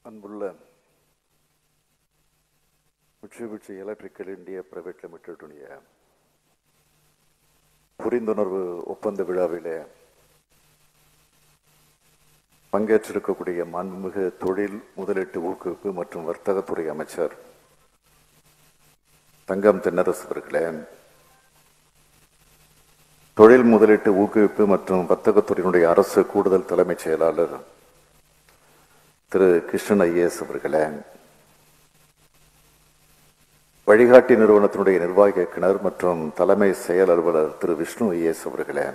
அன்புள்ள Mitsubishi electrical India private லிமிடெடுடைய புரிந்துணர்வு ஒப்பந்த விழாவிலே பங்கேற்றிருக்கக்கூடிய மாண்புமிகு தொழில் முதலீட்டு ஊக்குவிப்பு மற்றும் வர்த்தகத்துறை அமைச்சர் தங்கம் தென்னரசு அவர்களே தொழில் முதலீட்டு ஊக்குவிப்பு மற்றும் வர்த்தகத்துறையினுடைய அரசு கூடுதல் தலைமைச் செயலாளர் திரு கிருஷ்ணன் ஐஏஎஸ் அவர்களே வழிகாட்டி நிறுவனத்தினுடைய நிர்வாக இயக்குனர் மற்றும் தலைமை செயல் அலுவலர் திரு விஷ்ணு ஐஏஎஸ் அவர்களே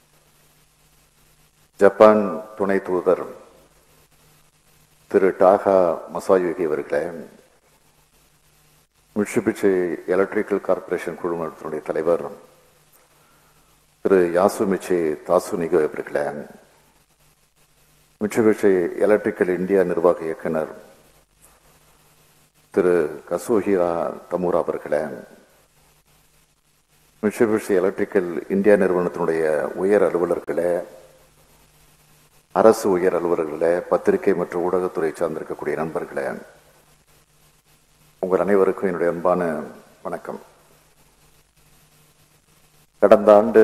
ஜப்பான் துணை தூதர் திரு டாகா மசாயுகி அவர்களே மிட்சுபிட்சி எலக்ட்ரிக்கல் கார்ப்பரேஷன் குழுமத்தினுடைய தலைவர் திரு யாசுமிச்சி தாசுனிகோ அவர்களே மிட்சுபிஷி எலக்ட்ரிக்கல் இந்தியா நிர்வாக இயக்குனர் திரு கசூஹிரா தமூரா அவர்களே மிட்சுபிஷி எலக்ட்ரிக்கல் இந்தியா நிறுவனத்தினுடைய உயர் அலுவலர்களே அரசு உயர் அலுவலர்களே பத்திரிகை மற்றும் ஊடகத்துறை சார்ந்திருக்கக்கூடிய நண்பர்களே உங்கள் அனைவருக்கும் என்னுடைய அன்பான வணக்கம் கடந்த ஆண்டு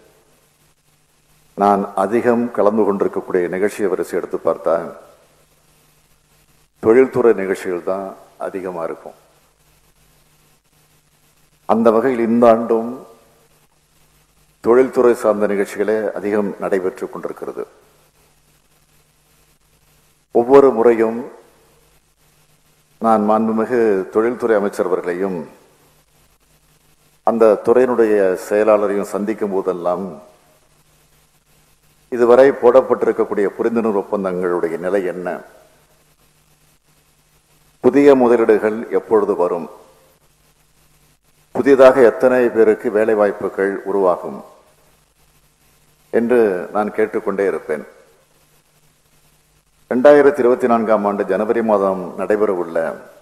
நான் அதிகம் கலந்து கொண்டிருக்கக்கூடிய நிகழ்ச்சியை வரிசை எடுத்து பார்த்தா தொழில்துறை நிகழ்ச்சிகள் தான் அதிகமாக இருக்கும் அந்த வகையில் இந்த ஆண்டும் தொழில்துறை சார்ந்த நிகழ்ச்சிகளே அதிகம் நடைபெற்றுக் கொண்டிருக்கிறது ஒவ்வொரு முறையும் நான் மாண்புமிகு தொழில்துறை அமைச்சர் அவர்களையும் அந்த துறையினுடைய செயலாளரையும் சந்திக்கும் போதெல்லாம் இதுவரை போடப்பட்டிருக்கக்கூடிய புரிந்துணர்வு ஒப்பந்தங்களுடைய நிலை என்ன புதிய முதலீடுகள் எப்பொழுது வரும் புதிதாக எத்தனை பேருக்கு வேலை வாய்ப்புகள் உருவாகும் என்று நான் கேட்டுக்கொண்டே இருப்பேன் இரண்டாயிரத்தி இருபத்தி நான்காம் ஆண்டு ஜனவரி மாதம் நடைபெறவுள்ள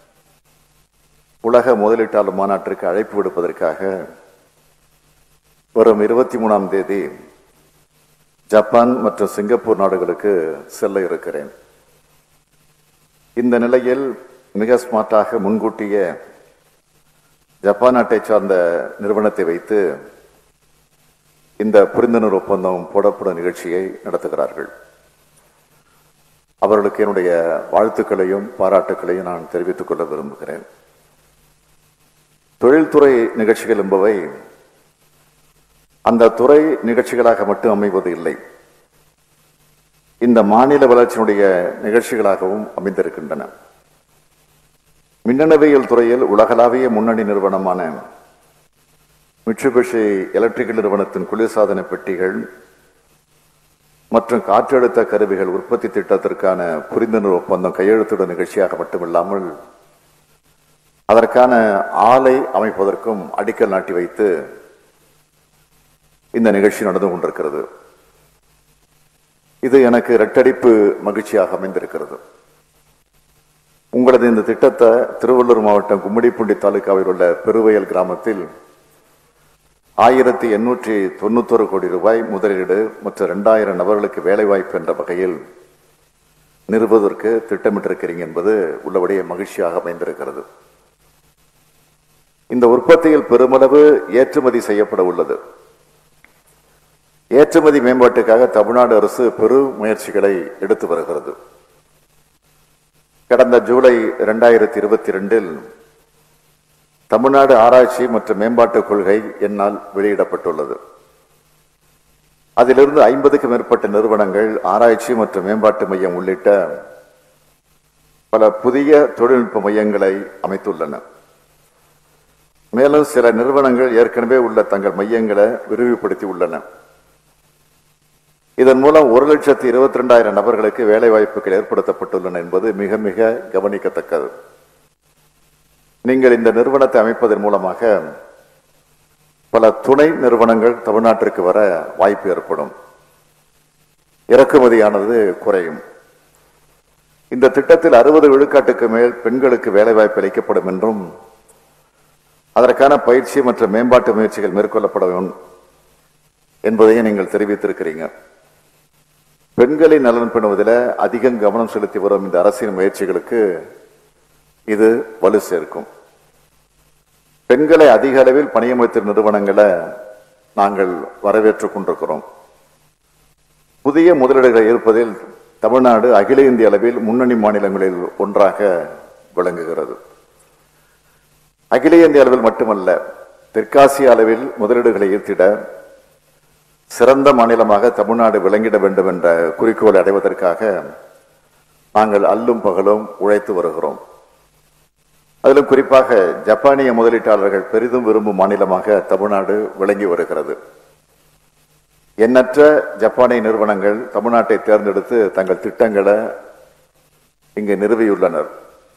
உலக முதலீட்டாளர் மாநாட்டிற்கு அழைப்பு விடுப்பதற்காக வரும் இருபத்தி மூணாம் தேதி ஜப்பான் மற்றும் சிங்கப்பூர் நாடுகளுக்கு செல்ல இருக்கிறேன் இந்த நிலையில் மிக ஸ்மார்ட்டாக முன்கூட்டியே ஜப்பான் நாட்டை சார்ந்த நிறுவனத்தை வைத்து இந்த புரிந்துணர்வு ஒப்பந்தம் போடப்படும் நிகழ்ச்சியை நடத்துகிறார்கள் அவர்களுக்கு என்னுடைய வாழ்த்துக்களையும் பாராட்டுக்களையும் நான் தெரிவித்துக் கொள்ள விரும்புகிறேன் தொழில்துறை நிகழ்ச்சிகள் என்பவை அந்த துறை நிகழ்ச்சிகளாக மட்டும் அமைவது இல்லை இந்த மாநில வளர்ச்சியினுடைய நிகழ்ச்சிகளாகவும் அமைந்திருக்கின்றன மின்னணுவியல் துறையில் உலகளாவிய முன்னணி நிறுவனமான மிட்சுபிஷி எலக்ட்ரிக்கல் நிறுவனத்தின் குளிர்சாதன பெட்டிகள் மற்றும் காற்றழுத்த கருவிகள் உற்பத்தி திட்டத்திற்கான புரிந்துணர்வு ஒப்பந்தம் கையெழுத்திடும் நிகழ்ச்சியாக மட்டுமில்லாமல் அதற்கான ஆலை அமைப்பதற்கும் அடிக்கல் நாட்டி வைத்து இந்த நிகழ்ச்சி நடந்து கொண்டிருக்கிறது இது எனக்கு இரட்டடிப்பு மகிழ்ச்சியாக அமைந்திருக்கிறது உங்களது இந்த திட்டத்தை திருவள்ளூர் மாவட்டம் கும்மிடிப்பூண்டி தாலுகாவில் உள்ள பெருவயல் கிராமத்தில் ஆயிரத்தி எண்ணூற்றி தொண்ணூத்தொரு கோடி ரூபாய் முதலீடு மற்றும் இரண்டாயிரம் நபர்களுக்கு வேலைவாய்ப்பு என்ற வகையில் நிறுவதற்கு திட்டமிட்டிருக்கிறீங்க என்பது உள்ளபடியே மகிழ்ச்சியாக அமைந்திருக்கிறது இந்த உற்பத்தியில் பெருமளவு ஏற்றுமதி செய்யப்பட உள்ளது ஏற்றுமதி மேம்பாட்டுக்காக தமிழ்நாடு அரசு பெரு முயற்சிகளை எடுத்து வருகிறது கடந்த ஜூலை இரண்டாயிரத்தி இருபத்தி ரெண்டில் தமிழ்நாடு ஆராய்ச்சி மற்றும் மேம்பாட்டு கொள்கை என்னால் வெளியிடப்பட்டுள்ளது அதிலிருந்து ஐம்பதுக்கும் மேற்பட்ட நிறுவனங்கள் ஆராய்ச்சி மற்றும் மேம்பாட்டு மையம் உள்ளிட்ட பல புதிய தொழில்நுட்ப மையங்களை அமைத்துள்ளன மேலும் சில நிறுவனங்கள் ஏற்கனவே உள்ள தங்கள் மையங்களை விரிவுபடுத்தி உள்ளன இதன் மூலம் ஒரு லட்சத்தி இருபத்தி ரெண்டாயிரம் நபர்களுக்கு வேலை வாய்ப்புகள் ஏற்படுத்தப்பட்டுள்ளன என்பது மிக மிக கவனிக்கத்தக்கது நீங்கள் இந்த நிறுவனத்தை அமைப்பதன் மூலமாக பல துணை நிறுவனங்கள் தமிழ்நாட்டிற்கு வர வாய்ப்பு ஏற்படும் இறக்குமதியானது குறையும் இந்த திட்டத்தில் அறுபது விழுக்காட்டுக்கு மேல் பெண்களுக்கு வேலைவாய்ப்பு அளிக்கப்படும் என்றும் அதற்கான பயிற்சி மற்றும் மேம்பாட்டு முயற்சிகள் மேற்கொள்ளப்படும் என்பதையும் நீங்கள் தெரிவித்திருக்கிறீங்க பெண்களின் நலன் பெறுவதில் அதிகம் கவனம் செலுத்தி வரும் இந்த அரசின் முயற்சிகளுக்கு இது வலு சேர்க்கும் பெண்களை அதிக அளவில் பணியமர்த்த நிறுவனங்களை நாங்கள் வரவேற்றுக் கொண்டிருக்கிறோம் புதிய முதலீடுகளை ஈர்ப்பதில் தமிழ்நாடு அகில இந்திய அளவில் முன்னணி மாநிலங்களில் ஒன்றாக விளங்குகிறது அகில இந்திய அளவில் மட்டுமல்ல தெற்காசிய அளவில் முதலீடுகளை ஈர்த்திட சிறந்த மாநிலமாக தமிழ்நாடு விளங்கிட வேண்டும் என்ற குறிக்கோளை அடைவதற்காக நாங்கள் அல்லும் பகலும் உழைத்து வருகிறோம் அதிலும் குறிப்பாக ஜப்பானிய முதலீட்டாளர்கள் பெரிதும் விரும்பும் மாநிலமாக தமிழ்நாடு விளங்கி வருகிறது எண்ணற்ற ஜப்பானிய நிறுவனங்கள் தமிழ்நாட்டை தேர்ந்தெடுத்து தங்கள் திட்டங்களை இங்கு நிறுவியுள்ளனர்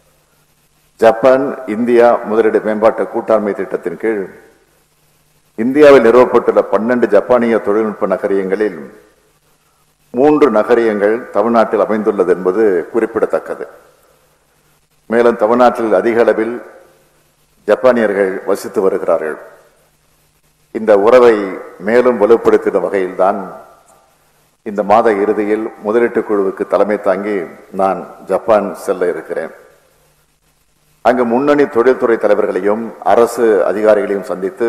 ஜப்பான் இந்தியா முதலீடு மேம்பாட்டு கூட்டாண்மை திட்டத்தின் கீழ் இந்தியாவில் நிறுவப்பட்டுள்ள பன்னெண்டு ஜப்பானிய தொழில்நுட்ப நகரியங்களில் மூன்று நகரியங்கள் தமிழ்நாட்டில் அமைந்துள்ளது என்பது குறிப்பிடத்தக்கது மேலும் தமிழ்நாட்டில் அதிக அளவில் ஜப்பானியர்கள் வசித்து வருகிறார்கள் இந்த உறவை மேலும் வலுப்படுத்தின வகையில்தான் இந்த மாத இறுதியில் முதலீட்டு குழுவுக்கு தலைமை தாங்கி நான் ஜப்பான் செல்ல இருக்கிறேன் அங்கு முன்னணி தொழில்துறை தலைவர்களையும் அரசு அதிகாரிகளையும் சந்தித்து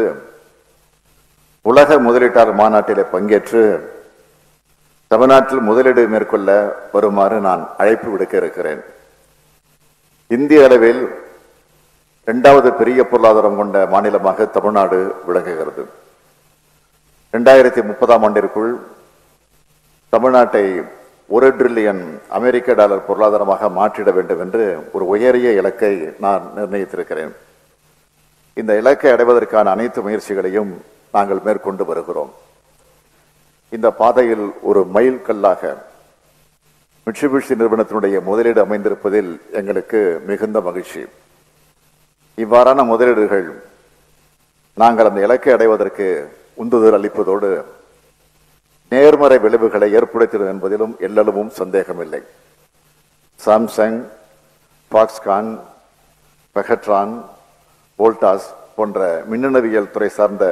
உலக முதலீட்டாளர் மாநாட்டிலே பங்கேற்று தமிழ்நாட்டில் முதலீடு மேற்கொள்ள வருமாறு நான் அழைப்பு விடுக்க இருக்கிறேன் இந்திய அளவில் இரண்டாவது பெரிய பொருளாதாரம் கொண்ட மாநிலமாக தமிழ்நாடு விளங்குகிறது இரண்டாயிரத்தி முப்பதாம் ஆண்டிற்குள் தமிழ்நாட்டை ஒரு டிரில்லியன் அமெரிக்க டாலர் பொருளாதாரமாக மாற்றிட வேண்டும் என்று ஒரு உயரிய இலக்கை நான் நிர்ணயித்திருக்கிறேன் இந்த இலக்கை அடைவதற்கான அனைத்து முயற்சிகளையும் நாங்கள் மேற்கொண்டு வருகிறோம் இந்த பாதையில் ஒரு மைல் கல்லாக மிட்சுபிஷி நிறுவனத்தினுடைய முதலீடு அமைந்திருப்பதில் எங்களுக்கு மிகுந்த மகிழ்ச்சி இவ்வாறான முதலீடுகள் நாங்கள் அந்த இலக்கை அடைவதற்கு உந்துதல் அளிப்பதோடு நேர்மறை விளைவுகளை ஏற்படுத்திடும் என்பதிலும் எல்லளவும் சந்தேகமில்லை சாம்சங் பாக்ஸ்கான் பெஹட்ரான் வோல்டாஸ் போன்ற மின்னணுவியல் துறை சார்ந்த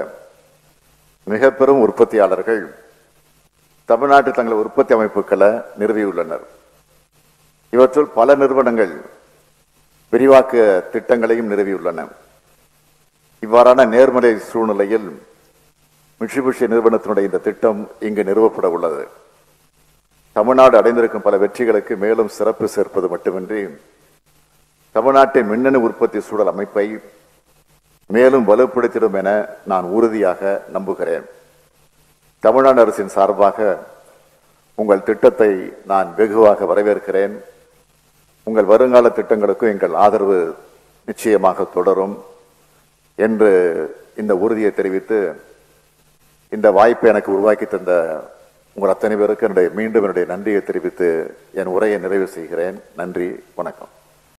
மிக பெரும் உற்பத்தியாளர்கள் தமிழ்நாட்டில் தங்கள் உற்பத்தி அமைப்புகளை நிறுவியுள்ளனர் இவற்றுள் பல நிறுவனங்கள் விரிவாக்க திட்டங்களையும் நிறுவியுள்ளன இவ்வாறான நேர்மறை சூழ்நிலையில் மிட்சுபிஷி நிறுவனத்தினுடைய இந்த திட்டம் இங்கு நிறுவப்பட உள்ளது தமிழ்நாடு அடைந்திருக்கும் பல வெற்றிகளுக்கு மேலும் சிறப்பு சேர்ப்பது மட்டுமின்றி தமிழ்நாட்டின் மின்னணு உற்பத்தி சூழல் அமைப்பை மேலும் வலுப்படுத்திடும் என நான் உறுதியாக நம்புகிறேன் தமிழ்நாடு அரசின் சார்பாக உங்கள் திட்டத்தை நான் வெகுவாக வரவேற்கிறேன் உங்கள் வருங்கால திட்டங்களுக்கும் எங்கள் ஆதரவு நிச்சயமாக தொடரும் என்று இந்த உறுதியை தெரிவித்து இந்த வாய்ப்பை எனக்கு உருவாக்கி தந்த உங்கள் அத்தனை பேருக்கு என்னுடைய மீண்டும் என்னுடைய நன்றியை தெரிவித்து என் உரையை நிறைவு செய்கிறேன் நன்றி வணக்கம்